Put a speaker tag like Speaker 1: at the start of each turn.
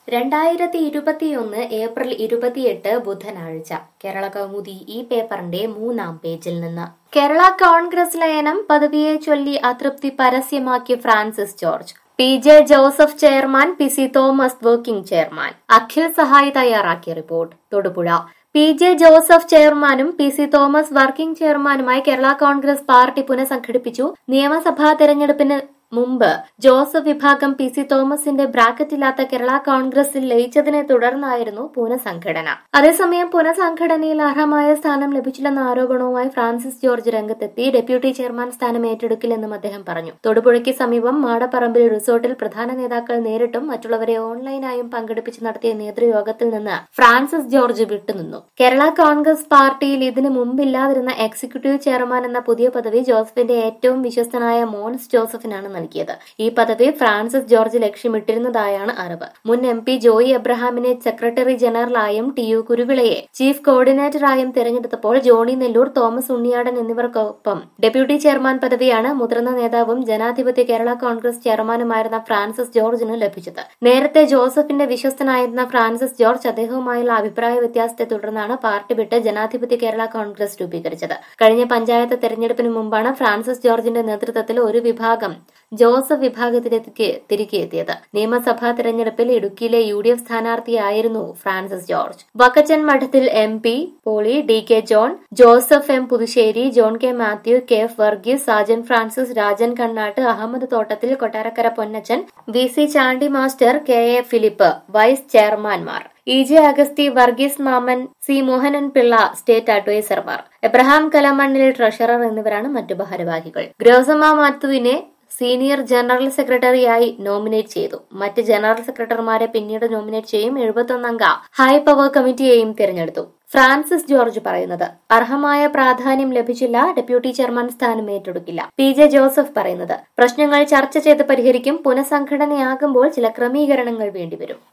Speaker 1: രണ്ടായിരത്തി ഇരുപത്തിയൊന്ന് ഏപ്രിൽ ഇരുപത്തിയെട്ട് ബുധനാഴ്ച കേരള കൗമുദി ഈ പേപ്പറിന്റെ മൂന്നാം പേജിൽ നിന്ന് കേരള കോൺഗ്രസ് ലയനം പദവിയെ ചൊല്ലി അതൃപ്തി പരസ്യമാക്കി Francis George P J Joseph chairman P C Thomas working chairman Akhil സഹായി തയ്യാറാക്കിയ report Thodupuzha P J Joseph ചെയർമാനും പി സി തോമസ് വർക്കിംഗ് ചെയർമാനുമായി കേരള കോൺഗ്രസ് പാർട്ടി പുനഃസംഘടിപ്പിച്ചു നിയമസഭാ തെരഞ്ഞെടുപ്പിന് മുമ്പ് ജോസഫ് വിഭാഗം പി സി തോമസിന്റെ ബ്രാക്കറ്റില്ലാത്ത കേരള കോൺഗ്രസിൽ ലയിച്ചതിനെ തുടർന്നായിരുന്നു പുനഃസംഘടന അതേസമയം പുനഃസംഘടനയിൽ അർഹമായ സ്ഥാനം ലഭിച്ചില്ലെന്ന ആരോപണവുമായി ഫ്രാൻസിസ് ജോർജ് രംഗത്തെത്തി ഡെപ്യൂട്ടി ചെയർമാൻ സ്ഥാനം ഏറ്റെടുക്കില്ലെന്നും അദ്ദേഹം പറഞ്ഞു തൊടുപുഴയ്ക്ക് സമീപം മാടപ്പറമ്പിൽ റിസോർട്ടിൽ പ്രധാന നേതാക്കൾ നേരിട്ടും മറ്റുള്ളവരെ ഓൺലൈനായും പങ്കെടുപ്പിച്ച് നടത്തിയ നേതൃയോഗത്തിൽ നിന്ന് ഫ്രാൻസിസ് ജോർജ് വിട്ടുനിന്നു കേരള കോൺഗ്രസ് പാർട്ടിയിൽ ഇതിനു മുമ്പില്ലാതിരുന്ന എക്സിക്യൂട്ടീവ് ചെയർമാൻ എന്ന പുതിയ പദവി ജോസഫിന്റെ ഏറ്റവും വിശ്വസ്തനായ മോൻസ് ജോസഫിനാണ് നൽകിയത് ഈ പദവി ഫ്രാൻസിസ് ജോർജ് ലക്ഷ്യമിട്ടിരുന്നതായാണ് അറിവ് മുൻ എം പി ജോയി എബ്രഹാമിനെ സെക്രട്ടറി ജനറലായും ടി യു കുരുവിളയെ ചീഫ് കോർഡിനേറ്ററായും തെരഞ്ഞെടുത്തപ്പോൾ ജോണി നെല്ലൂർ തോമസ് ഉണ്ണിയാടൻ എന്നിവർക്കൊപ്പം ഡെപ്യൂട്ടി ചെയർമാൻ പദവിയാണ് മുതിർന്ന നേതാവും ജനാധിപത്യ കേരള കോൺഗ്രസ് ചെയർമാനുമായിരുന്ന ഫ്രാൻസിസ് ജോർജിന് ലഭിച്ചത് നേരത്തെ ജോസഫിന്റെ വിശ്വസ്തനായിരുന്ന ഫ്രാൻസിസ് ജോർജ് അദ്ദേഹവുമായുള്ള അഭിപ്രായ വ്യത്യാസത്തെ തുടർന്നാണ് പാർട്ടി വിട്ട് ജനാധിപത്യ കേരള കോൺഗ്രസ് രൂപീകരിച്ചത് കഴിഞ്ഞ പഞ്ചായത്ത് തെരഞ്ഞെടുപ്പിന് മുമ്പാണ് ഫ്രാൻസിസ് ജോർജിന്റെ നേതൃത്വത്തിൽ ഒരു വിഭാഗം ജോസഫ് വിഭാഗത്തിലേക്ക് തിരികെ എത്തിയത് നിയമസഭാ തെരഞ്ഞെടുപ്പിൽ ഇടുക്കിയിലെ യു ഡി എഫ് സ്ഥാനാർത്ഥിയായിരുന്നു Francis George Vakkachan Madathil M P Poly D K John Joseph M Puthussery John K Mathew K F Varghese Sajan Francis Rajan Kannatt Ahammed Thottathil Kottarakkara Ponnachan V C Chandy master K A Philip vice ചെയർമാൻമാർ E J Augusty Varghese Mammen C Mohanan Pillai state അഡ്വൈസർമാർ എബ്രഹാം കലമണ്ണിൽ ട്രഷറർ എന്നിവരാണ് മറ്റു ഭാരവാഹികൾ ഗ്രോസമ മാത്തുവിനെ സീനിയർ ജനറൽ സെക്രട്ടറിയായി നോമിനേറ്റ് ചെയ്തു മറ്റ് ജനറൽ സെക്രട്ടറിമാരെ പിന്നീട് നോമിനേറ്റ് ചെയ്യും എഴുപത്തൊന്നംഗ ഹൈ പവർ കമ്മിറ്റിയെയും തിരഞ്ഞെടുത്തു ഫ്രാൻസിസ് ജോർജ് പറയുന്നത് അർഹമായ പ്രാധാന്യം ലഭിച്ചില്ല ഡെപ്യൂട്ടി ചെയർമാൻ സ്ഥാനം ഏറ്റെടുക്കില്ല പി ജെ ജോസഫ് പറയുന്നത് പ്രശ്നങ്ങൾ ചർച്ച ചെയ്ത് പരിഹരിക്കും പുനഃസംഘടനയാകുമ്പോൾ ചില ക്രമീകരണങ്ങൾ വേണ്ടിവരും